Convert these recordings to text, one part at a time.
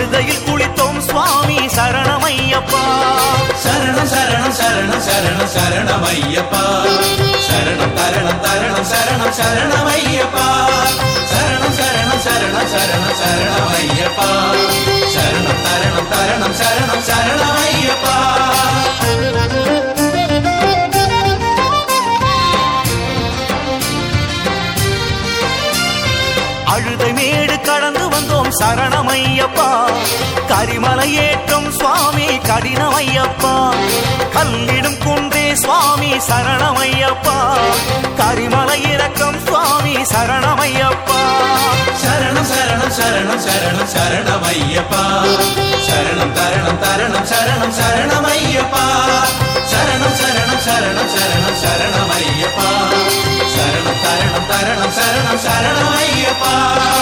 அழுதையில் குளித்தோம் சுவாமி சரணமையப்பா சரணம் சரணம் சரணம் சரணம் சரணம் ஐயப்பா சரணம் தரணம் தரணம் சரணம் சரணம் ஐயப்பா சரணம் சரணம் சரணம் சரணம் சரணம் ஐயப்பா சரணம் தரணம் தரணம் சரணம் சரணம் ஐயப்பா அழுதை மேடு கடந்து வந்தோம் சரணமையப்பா கரிமலை ஏற்றம் சுவாமி கடினமையப்பா கல்லிடும் குன்றே சுவாமி சரணமையப்பா கரிமலை இறக்கம் சுவாமி சரணமையப்பா சரணம் சரணம் சரணம் சரணம் சரணம் ஐயப்பா சரணம் தரணம் தரணம் சரணம் சரணம் ஐயப்பா சரணம் சரணம் சரணம் சரணம் சரணம் ஐயப்பா சரணம் தரணம் தரணம் சரணம் சரணம் ஐயப்பா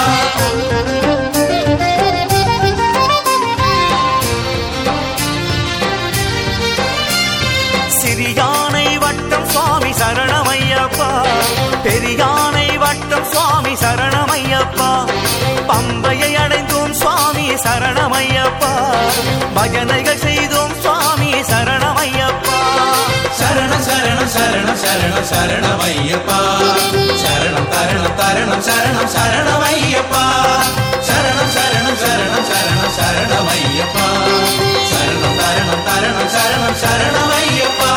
சிறியானை வட்டம் சுவாமி சரணமையப்பா பெரியானை வட்டம் சுவாமி சரணமையப்பா பம்பையை அடைந்தோம் சுவாமி சரணமையப்பா பஜனைகள் செய்தோம் சுவாமி சரணமையப்பா சரணம் சரணம் சரணம் சரணம் சரணம் ஐயப்பா சரணம் தரணம் தரணம் சரணம் சரணம் ஐயப்பா சரணம் சரணம் சரணம் சரணம் சரணம் ஐயப்பா சரணம் தரணம் தரணம் சரணம் சரணம் ஐயப்பா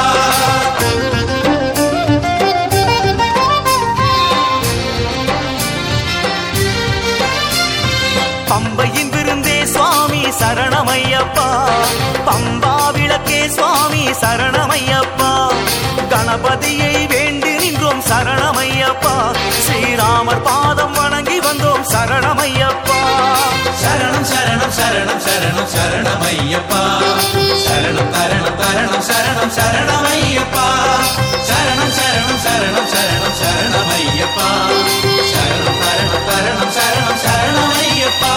பம்பையின் விருந்தே சுவாமி சரணமையப்பா பம்பா விளக்கே சுவாமி சரணமையப்பா கணபதியை வேண்டி நின்றோம் சரணமையப்பா ஸ்ரீராமர் பாதம் வணங்கி வந்தோம் சரணமையப்பா சரணம் சரணம் சரணம் சரணம் சரணம் ஐயப்பா சரணம் தரணம் தரணம் சரணம் சரணம் ஐயப்பா சரணம் சரணம் சரணம் சரணம் சரணம் ஐயப்பா சரணம் தரணம் தரணம் சரணம் சரணம் ஐயப்பா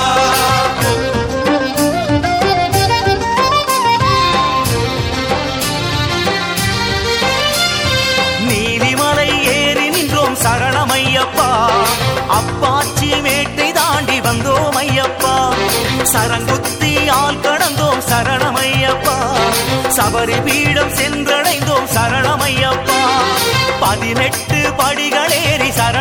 நீலிமலை ஏறி நின்றோம் சரணமையப்பா அப்பாச்சி மேட்டை தாண்டி வந்தோம் ஐயப்பா சரங்குத்தி ஆள் கடந்தோம் சரணமையப்பா சபரி பீடம் சென்றடைந்தோம் சரணமையப்பா பதினெட்டு படிகளேறி சரண